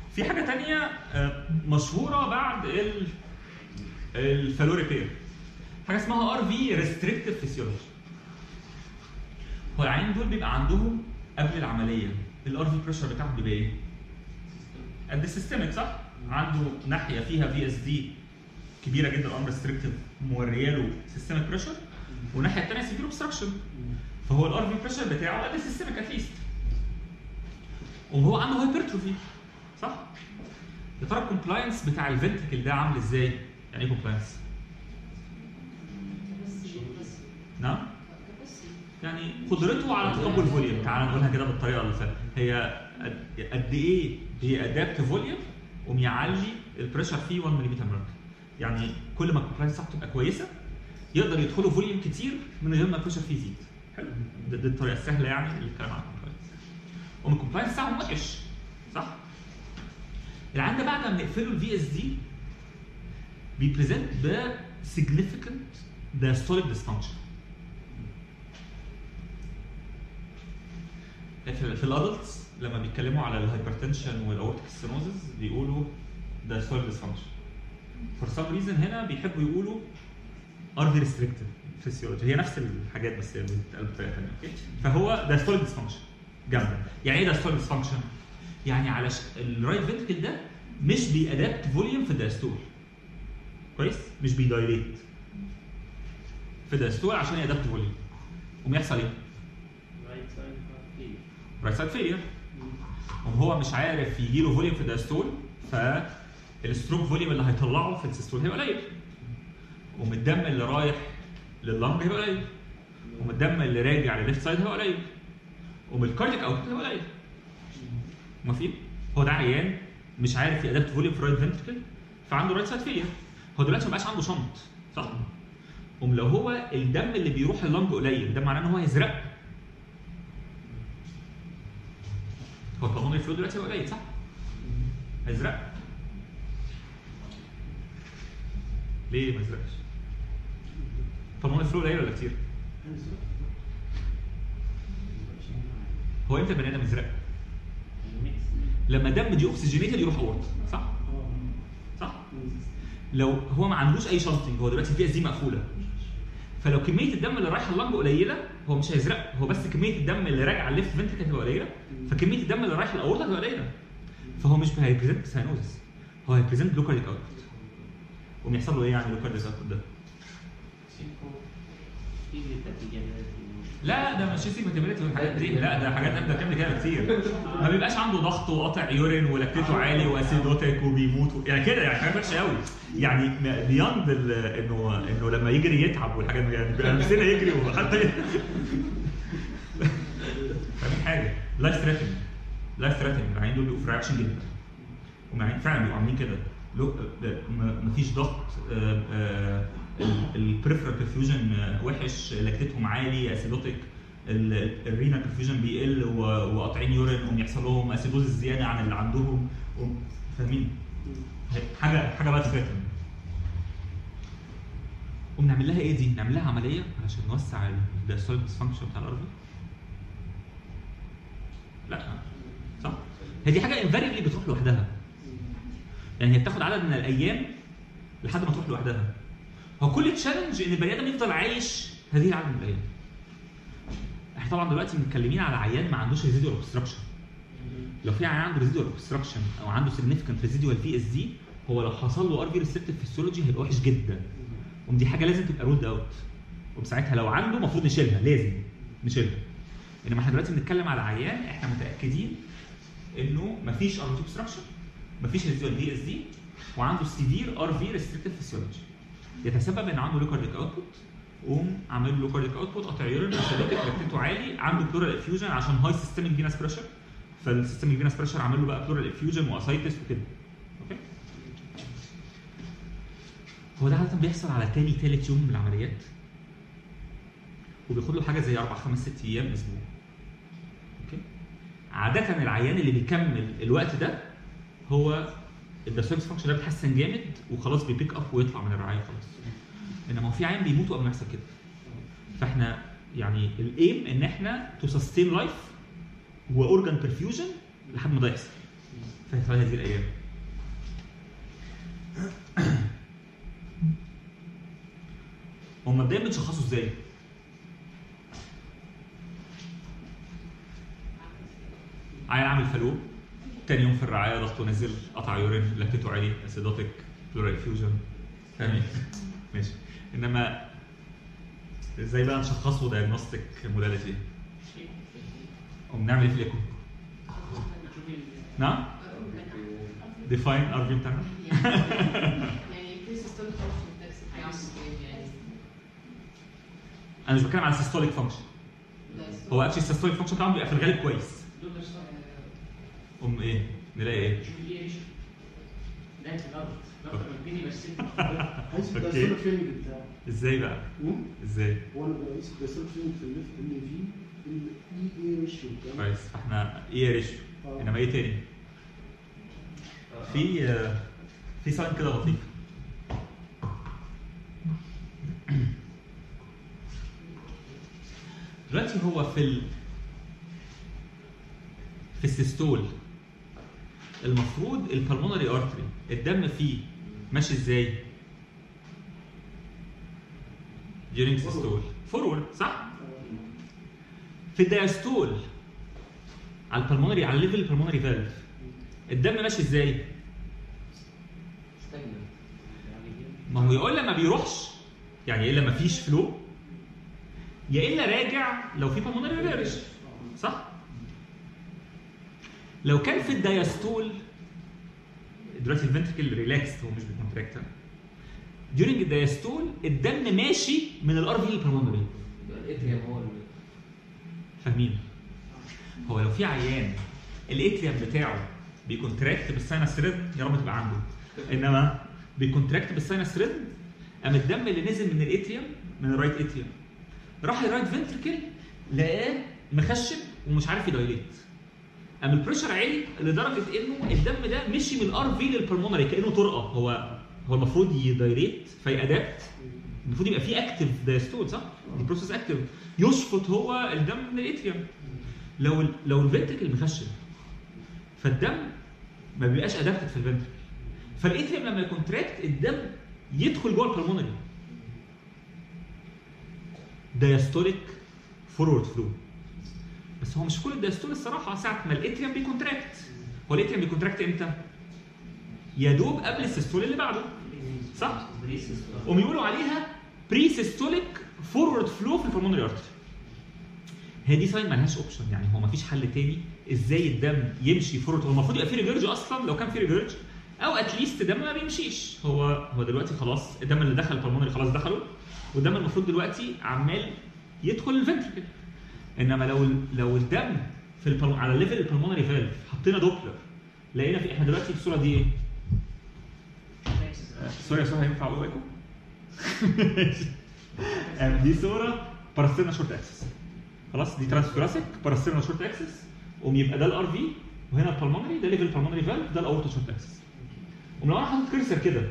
في حاجه تانية آه، مشهوره بعد ال الفالو ريبير حاجه اسمها ار في ريستريكتيف فيسيولوجي هو العيان دول بيبقى عندهم قبل العمليه الار في بريشر بتاعهم بيبقى ايه؟ قد السيستمك صح؟ عنده ناحيه فيها في اس دي كبيره جدا ان ريستريكتيف موريه له سيستمك بريشر والناحيه الثانيه سيفير اوبستراكشن فهو الار في بريشر بتاعه قد السيستمك اتليست وهو عنده هايبرتروفي صح؟ يا ترى الكومبلاينس بتاع الفنتكل ده عامل ازاي؟ يعني ايه كومبلاينس؟ نعم؟ يعني قدرته على تقبل فوليوم تعال نقولها كده بالطريقه اللي فاتت هي قد- قد ايه بيأدابت فوليوم وبيعلي البريشر فيه 1 ملم مركب يعني كل ما الكومبلاينس بتاعته تبقى كويسه يقدر يدخله فوليوم كتير من غير ما البريشر فيه يزيد حلو دي, دي الطريقه السهله يعني اللي بنتكلم عن الكومبلاينس ومن الكومبلاينس بتاعهم وحش صح؟ العيان ده بعد ما نقفله الفي اس دي بيبريزنت ب significant diastolic dysfunction في, في الادلتس لما بيتكلموا على الهايبرتنشن والاورتيك ستينوزز بيقولوا diastolic dysfunction for some reason هنا بيحبوا يقولوا ار في ريستريكتيف فيسيولوجي هي نفس الحاجات بس هي بتتقال بطريقه ثانيه اوكي فهو diastolic dysfunction جامده يعني ايه diastolic dysfunction؟ يعني على ش... الرايت فنتكل ده مش بيأدابت فوليوم في الدايستول كويس؟ مش بيدايليت في الدايستول عشان يأدابت فوليوم قوم يحصل ايه؟ right side heart failure. رايت سايد فيلير وهو مش عارف يجي له فوليوم في الدايستول فالستروك فوليوم اللي هيطلعه في السيستول هيبقى قليل ومن الدم اللي رايح لللنج هيبقى قليل ومن الدم اللي راجع للليفت سايد هيبقى قليل ومن الكارديك اوت هيبقى قليل موافقين؟ هو ده عيان مش عارف يأدابت فوليوم في رايت فنتركل فعنده رايت سايد فيلير هو دلوقتي ما بقاش عنده شنط صح؟ قوم لو هو الدم اللي بيروح اللنج قليل ده معناه ان هو هيزرق هو القانون الفلو دلوقتي هو قليل صح؟ هيزرق ليه ما يزرقش؟ قانون الفلو قليل ولا كتير؟ هو امتى البني ادم يزرق؟ لما الدم دي اوكسجينيتد يروح اورط صح؟ صح؟ لو هو ما عندوش اي شنطنج هو دلوقتي البي اس دي مقفوله فلو كميه الدم اللي رايحه اللنج قليله هو مش هيزرق هو بس كميه الدم اللي راجع على الليفت فنتريكل هتبقى قليله فكميه الدم اللي رايح الاورطه هتبقى قليله فهو مش هيبريزنت ساينوزس هو هيبريزنت لوكاليك اوتبوت قوم يحصل له ايه يعني لوكاليك اوتبوت ده؟ لا ده مش سيماتيبيليتي والحاجات دي لا ده حاجات ابدا كامله كده كتير ما بيبقاش عنده ضغط وقطع يورين ولاكتيته عالي واسيدوتيك وبيموت و... يعني كده يعني حاجات وحشه قوي يعني بياند انه انه لما يجري يتعب والحاجات دي يعني بيبقى نفسنا يجري وحتى فاهمين حاجه لايف ثريتنج لايف ثريتنج العيانين دول بيبقوا في رياكشن جدا هم فعلا بيبقوا عاملين كده لو م- مفيش ضغط البريفرال برفيوجن وحش لاكتيتهم عالي اسيدوتيك الرينا برفيوجن بيقل و- وقاطعين يورين قوم يحصل لهم اسيدوز زياده عن اللي عندهم قوم- فاهمين حاجه حاجه بقى تفاتن قوم نعمل لها ايه دي؟ نعمل لها عمليه عشان نوسع الدايستوليك ديسفانكشن بتاع الارض لا صح هي دي حاجه انفاريبلي بتروح لوحدها يعني هي بتاخد عدد من الايام لحد ما تروح لوحدها هو كل تشالنج ان البني ادم يفضل عايش هذه العدد من الايام احنا طبعا دلوقتي متكلمين على عيان ما عندوش ريزيدوال اوبستراكشن لو في عيان عنده ريزيدوال اوبستراكشن او عنده سيجنفكنت ريزيدوال في اس دي هو لو حصل له ار في ريسبتيف فيسيولوجي هيبقى وحش جدا ودي حاجه لازم تبقى رود اوت وساعتها لو عنده المفروض نشيلها لازم نشيلها انما احنا دلوقتي بنتكلم على عيان احنا متاكدين انه مفيش ار في اوبستراكشن مفيش ريزيدوال في اس دي وعنده سيفير ار في ريستريكتيف فيسيولوجي يتسبب ان عنده لوكارديك اوتبوت قوم عامل له لوكارديك اوتبوت قطع يورين اسيدوتيك لاكتيته عالي عنده بلورال افيوجن عشان هاي سيستميك فينس بريشر فالسيستميك فينس بريشر عامل له بقى بلورال افيوجن واسايتس وكده اوكي هو ده عاده بيحصل على تاني تالت يوم من العمليات وبياخد له حاجه زي اربع خمس ست ايام اسبوع اوكي عاده العيان اللي بيكمل الوقت ده هو الدايسوريكس فانكشن ده بيتحسن جامد وخلاص بيبيك اب ويطلع من الرعايه خلاص انما هو في عيان بيموتوا قبل ما يحصل كده فاحنا يعني الايم ان احنا تو سستين لايف واورجان برفيوجن لحد ما ده يحصل في خلال هذه الايام هم مبدئيا بتشخصوا ازاي؟ عيان عامل فلو تاني يوم في الرعايه ضغطه نزل قطع يورين لاكتته عالي اسيدوتيك بلورال فيوجن فاهمين؟ ماشي انما ازاي بقى نشخصه دايجنوستيك موداليتي؟ وبنعمل ايه في الايكو؟ نعم؟ ديفاين ار في بتاعنا يعني بريسيستوليك فانكشن نفس الكلام يعني انا مش بتكلم على السيستوليك فانكشن هو اكشلي السيستوليك فانكشن بتاعهم بيبقى في الغالب كويس ام ايه؟ نلاقي ايه؟ عايز أوكي. الدايستوليك فيلم بتاعه ازاي بقى؟ مم؟ ازاي؟ هو انا بقيس الدايستوليك فيلم في الليفت ان في الاي اي ريشيو بتاعه كويس فاحنا ايه ريشيو آه. انما ايه تاني؟ في آه، في ساين كده لطيف دلوقتي هو في ال في السيستول المفروض البلمونري ارتري الدم فيه ماشي ازاي؟ during systole فورورد صح؟ في الدايستول على البلمونري على ليفل البلمونري فالف الدم ماشي ازاي؟ ما هو يا الا ما بيروحش يعني يا الا ما فيش فلو يا الا راجع لو في بالمونري ريفيرش صح؟ لو كان في الدايستول دلوقتي الفنتركل ريلاكس هو مش بيكونتراكت during الدايستول الدم ماشي من الار في للبلمونري الاتريوم هو اللي فاهمين؟ هو لو في عيان الاتريوم بتاعه بيكونتراكت بالساينس ريد يا رب تبقى عنده انما بيكونتراكت بالساينس ريد قام الدم اللي نزل من الاتريوم من الرايت اتريوم راح للرايت فنتركل لقاه مخشب ومش عارف يدايليت قام البريشر عالي لدرجه انه الدم ده مشي من الار في للبلمونري كانه طرقه هو هو المفروض يدايليت فيأدابت المفروض يبقى فيه اكتف دايستول صح؟ دي بروسيس اكتف يشفط هو الدم من الاتريوم لو ال- لو الفنتركل مخشب فالدم ما بيبقاش ادابتد في الفنتركل فالاتريوم لما يكونتراكت الدم يدخل جوه البلمونري دايستوليك فورورد فلو بس هو مش كل الدايستول الصراحه ساعه ما الاتريوم بيكونتراكت هو الاتريوم بيكونتراكت امتى؟ يا دوب قبل السيستول اللي بعده صح؟ قوم يقولوا عليها بري سيستوليك فورورد فلو في البلمونري ارتري هي دي ساين مالهاش اوبشن يعني هو مفيش حل تاني ازاي الدم يمشي فورورد هو المفروض يبقى في ريجرج اصلا لو كان في ريجرج او اتليست دم ما بيمشيش هو هو دلوقتي خلاص الدم اللي دخل البلمونري خلاص دخله والدم المفروض دلوقتي عمال يدخل الفنتركل انما لو لو الدم في البلم... على ليفل البلمونري فالف حطينا دوبلر لقينا في احنا دلوقتي الصوره دي ايه؟ آه، سوري يا سوري هينفع اقول لكم؟ آه، دي صوره باراستينا شورت اكسس خلاص دي ترانسفيراسيك باراستينا شورت اكسس قوم يبقى ده الار في وهنا البلمونري ده ليفل البلمونري فالف ده الاورتا شورت اكسس قوم لو انا حاطط كرسر كده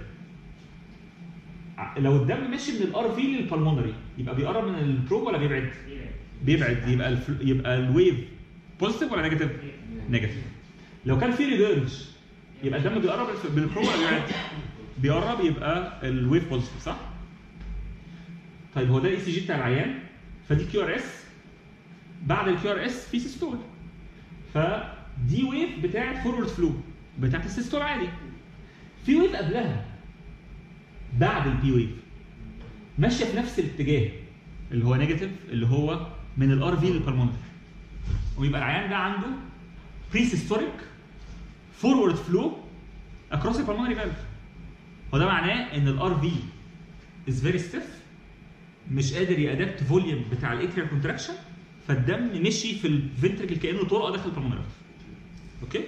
ع- لو الدم ماشي من الار في للبلمونري يبقى بيقرب من البروب ولا بيبعد؟ بيبعد يبقى الفل... يبقى الويف بوزيتيف ولا نيجاتيف؟ نيجاتيف لو كان في ريفيرج يبقى الدم بيقرب من البروب ولا بيبعد؟ بيقرب يبقى الويف بوزيتيف صح؟ طيب هو ده الاي سي جي بتاع العيان فدي كيو ار اس بعد الكيو ار اس في سيستول فدي ويف بتاعت فورورد فلو بتاعت السيستول عادي في ويف قبلها بعد البي ويف ماشيه في نفس الاتجاه اللي هو نيجاتيف اللي هو من الار في للبلمونري ويبقى العيان ده عنده بري سيستوليك فورورد فلو اكروس البلمونري فالف وده معناه ان الار في از فيري ستيف مش قادر يادبت فوليوم بتاع الاتريال كونتراكشن فالدم مشي في الفنتركل كانه طرقه داخل البلمونري اوكي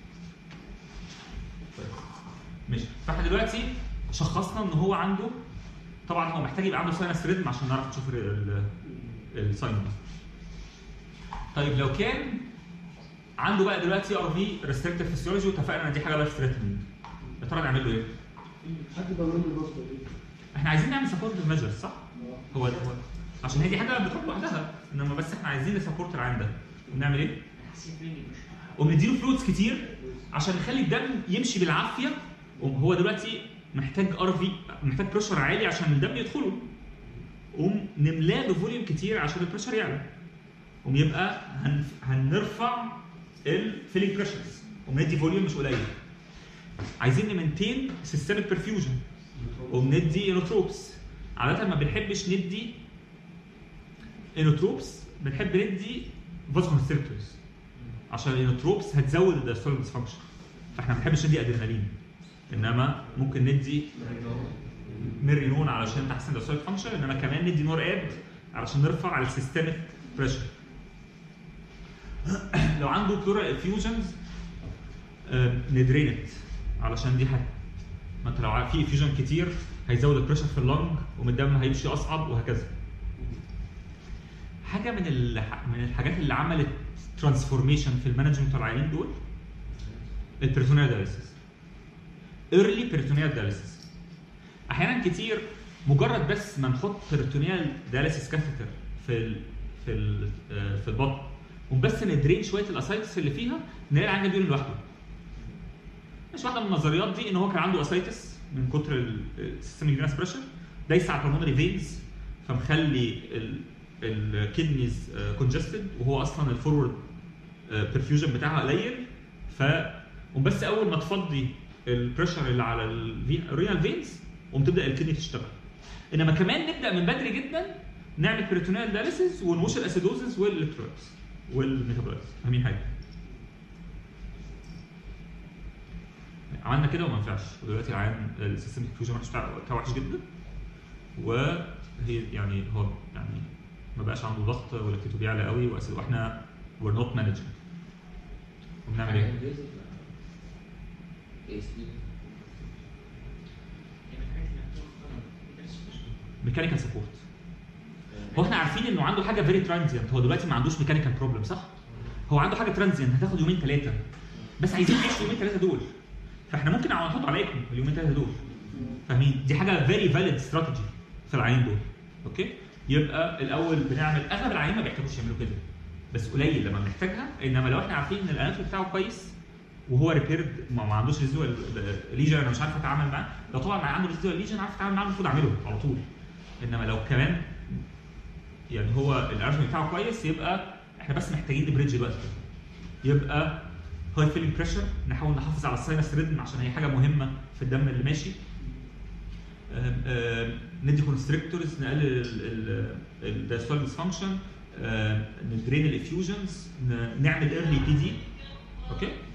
ماشي فاحنا دلوقتي شخصنا ان هو عنده طبعا هو محتاج يبقى عنده ساينس ريدم عشان نعرف نشوف ال- ال- الساين ده طيب لو كان عنده بقى دلوقتي ار في ريستريكتيف فيسيولوجي واتفقنا ان دي حاجه لايف ثريتنينج يا ترى نعمل له ايه؟ حد بقى منه الباسطه دي احنا عايزين نعمل سبورت ميجرز صح؟ هو هو عشان هي دي حاجه بتروح لوحدها انما بس احنا عايزين نسبورت العين ده نعمل ايه؟ حسيت مني مش وبنديله فلويدز كتير عشان نخلي الدم يمشي بالعافيه وهو دلوقتي محتاج ار في محتاج بريشر عالي عشان الدم يدخله قوم نملاه بفوليوم كتير عشان البريشر يعلى قوم يبقى هن... هنرفع الفيلينج بريشرز وندي فوليوم مش قليل عايزين نمنتين سيستميك برفيوجن وبندي انوتروبس عاده ما بنحبش ندي انوتروبس بنحب ندي فازوكونستريكتورز عشان الانوتروبس هتزود الدايستوليك ديسفانكشن فاحنا ما بنحبش ندي ادرينالين انما ممكن ندي ميرينون علشان تحسن الدايستوليك فانكشن انما كمان ندي نور اب علشان نرفع السيستميك بريشر لو عنده بلورال افيوجنز ندرينت علشان دي حاجه ما انت لو في افيوجن كتير هيزود البريشر في اللنج ومن الدم هيمشي اصعب وهكذا حاجه من الح... من الحاجات اللي عملت ترانسفورميشن في المانجمنت بتاع العيانين دول البريتونيال دايليسيس ايرلي بريتونيال دايليسيس احيانا كتير مجرد بس ما نحط بريتونيال دايليسيس كاثيتر في ال... في ال... آه، في البطن وبس ندرين شويه الاسايتس اللي فيها نلاقي العيان بيقول لوحده مش واحده من النظريات دي ان هو كان عنده اسايتس من كتر السيستم فينس بريشر دايس على البلمونري فينز فمخلي الكدنيز كونجستد وهو اصلا الفورورد برفيوجن بتاعها قليل ف وبس اول ما تفضي البريشر اللي على الرينال فينز قوم تبدا الكدني تشتغل انما كمان نبدا من بدري جدا نعمل بريتونيال داليسيس ونوش الاسيدوزس والالكترولايتس والميتابولايتس فاهمين حاجه عملنا كده وما نفعش ودلوقتي العيان السيستم فيوجن وحش بتاعه بتاعه وحش جدا وهي يعني هو يعني ما بقاش عنده ضغط ولا كيتو بيعلى قوي وأس- واحنا we're not managing وبنعمل ايه؟ ميكانيكال سبورت هو احنا عارفين انه عنده حاجه فيري ترانزيانت هو دلوقتي ما عندوش ميكانيكال بروبلم صح؟ هو عنده حاجه ترانزيانت هتاخد يومين ثلاثه بس عايزين نعيش اليومين ثلاثه دول فاحنا ممكن نحط عليكم اليومين ثلاثه دول فاهمين؟ دي حاجه فيري فاليد استراتيجي في العيان دول اوكي؟ يبقى الاول بنعمل اغلب العيان ما بيحتاجوش يعملوا كده بس قليل لما بنحتاجها انما لو احنا عارفين ان الاناتومي بتاعه كويس وهو ريبيرد ما ما عندوش ريزيوال ليجن انا مش عارف اتعامل معاه لو طبعا ما عنده ريزيوال ليجن عارف اتعامل معاه المفروض اعمله على طول انما لو كمان يعني هو الاناتومي بتاعه كويس يبقى احنا بس محتاجين نبريدج الوقت ده يبقى هاي فيلينج بريشر نحاول نحافظ على الساينس ريدم عشان هي حاجه مهمه في الدم اللي ماشي آم، آم، ندي كونستريكتورز نقلل الدايستول ديسفانكشن ندرين الافيوجنز نعمل ايرلي بي دي اوكي